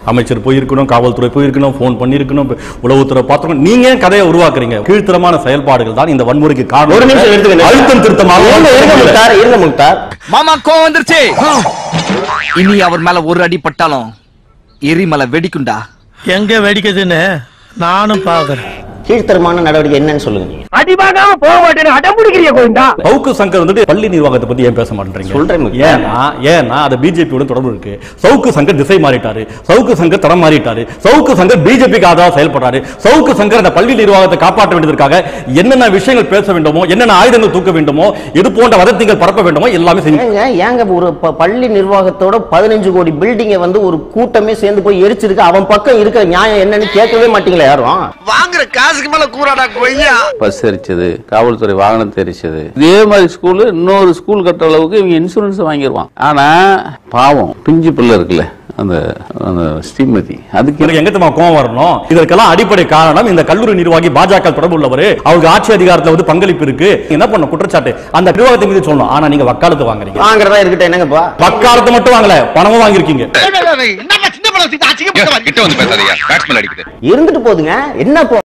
அமைச்சர் போயிருக்கணும் காவல்துறை போயிருக்கணும் ஃபோன் பண்ணியிருக்கணும் உளவுத்துறை பார்த்துக்கணும் நீங்க ஏன் கதையை உருவாக்குறீங்க கீழ்த்தரமான செயல்பாடுகள் தான் இந்த வன்முறைக்கு காரணம் ஒரு நிமிஷம் எடுத்துக்கங்க அழுத்தம் திருத்தமாக இருங்க இருங்க முக்தார் இருங்க முக்தார் மாமா கோவம் வந்துருச்சு இனி அவர் மேல ஒரு அடி பட்டாலும் எரிமலை வெடிக்குண்டா எங்க வெடிக்குதுன்னு நானும் பாக்குறேன் கீழ்த்தரமான நடவடிக்கை என்னன்னு சொல்லுங்க நீங்க அடிவாங்காம போக மாட்டேன்னு அடம்பிடிக்கிறிய கோவிந்தா சவுக்கு சங்கர் வந்துட்டு பள்ளி நிர்வாகத்தை பத்தி ஏன் பேச மாட்டேன்றீங்க சொல்றேன் முக்தார். ஏன்னா ஏன்னா அது பிஜேபியோட தொடர்பு இருக்கு சவுக்கு சங்கர் திசை மாறிட்டாரு சவுக்கு சங்கர் தடம் மாறிட்டாரு சவுக்கு சங்கர் பிஜேபிக்கு ஆதரவா செயல்படுறாரு சவுக்கு சங்கர் அந்த பள்ளி நிர்வாகத்தை காப்பாற்ற வேண்டியதற்காக என்னென்ன விஷயங்கள் பேச வேண்டுமோ என்னென்ன ஆயுதங்கள் தூக்க வேண்டுமோ இது போன்ற வதந்திகள் பரப்ப வேண்டுமோ எல்லாமே செஞ்சு ஏங்க ஏங்க ஒரு ப- பள்ளி நிர்வாகத்தோட பதினஞ்சு கோடி பில்டிங்கை வந்து ஒரு கூட்டமே சேர்ந்து போய் எரிச்சிருக்கு அவன் பக்கம் இருக்கிற நியாயம் என்னன்னு கேட்கவே மாட்டீங்களா யாரும் வாங்குற காசுக்கு மேல கூறாடா கொய்யா பஸ் எரிச்சது காவல்துறை வாகனத்தை எரிச்சது இதே மாதிரி ஸ்கூலு இன்னொரு ஸ்கூல் கட்டுற அளவுக்கு இவங்க இன்சூரன்ஸ் வாங்கிடுவான் ஆனா பாவம் பிஞ்சு பிள்ளை இருக்குல்ல அந்த அந்த ஸ்ரீமதி அதுக்கு எனக்கு எங்க தெரியுமா கோவம் வரணும் இதற்கெல்லாம் அடிப்படை காரணம் இந்த கல்லூரி நிர்வாகி பாஜக தொடர்பு உள்ளவர் அவருக்கு ஆட்சி அதிகாரத்துல வந்து பங்களிப்பு இருக்கு என்ன பண்ண குற்றச்சாட்டு அந்த நிர்வாகத்தை மீது சொல்லணும் ஆனா நீங்க வக்காலத்து வாங்குறீங்க வாங்குறதா இருக்கட்டும் என்னங்கப்பா வக்காலத்து மட்டும் வாங்கல பணமும் வாங்கியிருக்கீங்க கிட்ட வந்து பேசாதீங்க பேட்ஸ்மேன் அடிக்குது இருந்துட்டு போதுங்க என்ன இப்போ